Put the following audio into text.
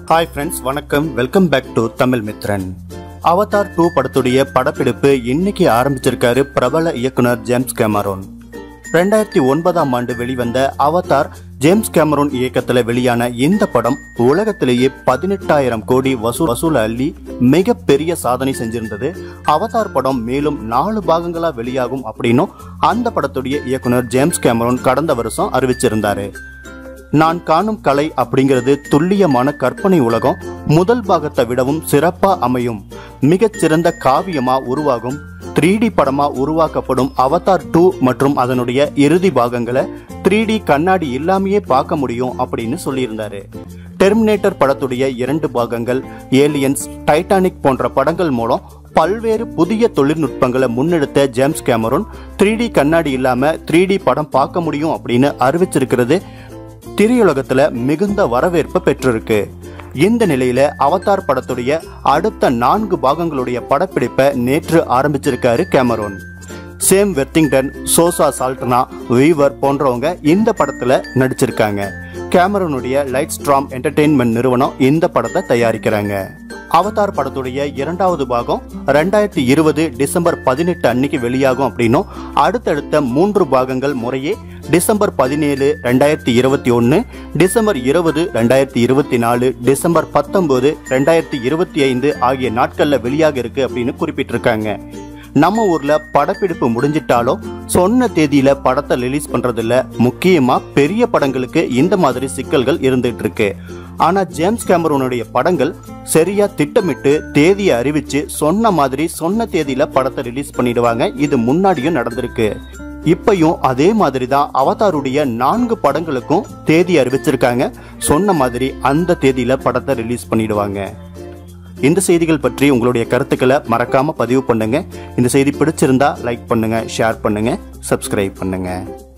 hi friends வணக்கம் welcome back to Tamil Mithran Avatar two படத்துடைய படப்பிடிப்பு இன்னைக்கு ஆரம்பிச்சிருக்காரு பிரபல இயக்குனர் ஜேம்ஸ் கேமரோன் ரெண்டாயிரத்தி ஒன்பதாம் ஆண்டு வெளிவந்த அவதார் ஜேம்ஸ் கேமரோன் இயக்கத்தில் வெளியான இந்த படம் உலகத்திலேயே பதினெட்டாயிரம் கோடி வசூல் வசூல் அள்ளி மிகப்பெரிய சாதனை செஞ்சிருந்தது அவதார் படம் மேலும் நாலு பாகங்களா வெளியாகும் அப்படின்னும் அந்த படத்துடைய இயக்குனர் ஜேம்ஸ் கேமரோன் கடந்த வருஷம் அறிவிச்சிருந்தாரு நான் காணும் கலை அப்படிங்கிறது துல்லியமான கற்பனை உலகம் முதல் பாகத்தை விடவும் சிறப்பா அமையும் மிகச்சிறந்த காவியமா உருவாகும் த்ரீ டி படமா உருவாக்கப்படும் அவதார் டூ மற்றும் அதனுடைய இறுதி பாகங்களை த்ரீ டி கண்ணாடி இல்லாமையே பார்க்க முடியும் அப்படின்னு சொல்லியிருந்தாரு டெர்மினேட்டர் படத்துடைய இரண்டு பாகங்கள் ஏலியன்ஸ் டைட்டானிக் போன்ற படங்கள் மூலம் பல்வேறு புதிய தொழில்நுட்பங்களை முன்னெடுத்த ஜேம்ஸ் கேமரோன் த்ரீ டி கண்ணாடி இல்லாம த்ரீ டி படம் பார்க்க முடியும் அப்படின்னு அறிவிச்சிருக்கிறது திரையுலகத்துல மிகுந்த வரவேற்பு பெற்றிருக்கு இந்த நிலையில அவதார் படத்துடைய அடுத்த நான்கு பாகங்களுடைய படப்பிடிப்பை நேற்று ஆரம்பிச்சிருக்காரு கேமரோன் சேம் வெர்த்திங்டன் சோசா சால்டனா வீவர் போன்றவங்க இந்த படத்துல நடிச்சிருக்காங்க கேமரோனுடைய லைட் ஸ்ட்ராம் என்டர்டெயின்மெண்ட் நிறுவனம் இந்த படத்தை தயாரிக்கிறாங்க அவதார் படத்துடைய இரண்டாவது பாகம் ரெண்டாயிரத்தி இருபது டிசம்பர் பதினெட்டு அன்னைக்கு வெளியாகும் அப்படின்னும் அடுத்தடுத்த மூன்று பாகங்கள் முறையே டிசம்பர் பதினேழு ரெண்டாயிரத்தி இருபத்தி ஒன்று டிசம்பர் இருபது ரெண்டாயிரத்தி இருபத்தி நாலு டிசம்பர் பத்தொன்பது ரெண்டாயிரத்தி இருபத்தி ஐந்து ஆகிய நாட்களில் வெளியாக இருக்கு அப்படின்னு குறிப்பிட்டிருக்காங்க நம்ம ஊர்ல படப்பிடிப்பு முடிஞ்சிட்டாலும் சொன்ன தேதியில படத்தை ரிலீஸ் பண்றதில்ல முக்கியமா பெரிய படங்களுக்கு இந்த மாதிரி சிக்கல்கள் இருந்துட்டு இருக்கு ஆனா ஜேம்ஸ் கேமரோனுடைய படங்கள் சரியா திட்டமிட்டு தேதியை அறிவிச்சு சொன்ன மாதிரி சொன்ன தேதியில படத்தை ரிலீஸ் பண்ணிடுவாங்க இது முன்னாடியும் நடந்திருக்கு இப்பயும் அதே மாதிரி தான் அவதாருடைய நான்கு படங்களுக்கும் தேதி அறிவிச்சிருக்காங்க சொன்ன மாதிரி அந்த தேதியில படத்தை ரிலீஸ் பண்ணிடுவாங்க இந்த செய்திகள் பற்றி உங்களுடைய கருத்துக்களை மறக்காம பதிவு பண்ணுங்க இந்த செய்தி பிடிச்சிருந்தா லைக் பண்ணுங்க ஷேர் பண்ணுங்க சப்ஸ்கிரைப் பண்ணுங்க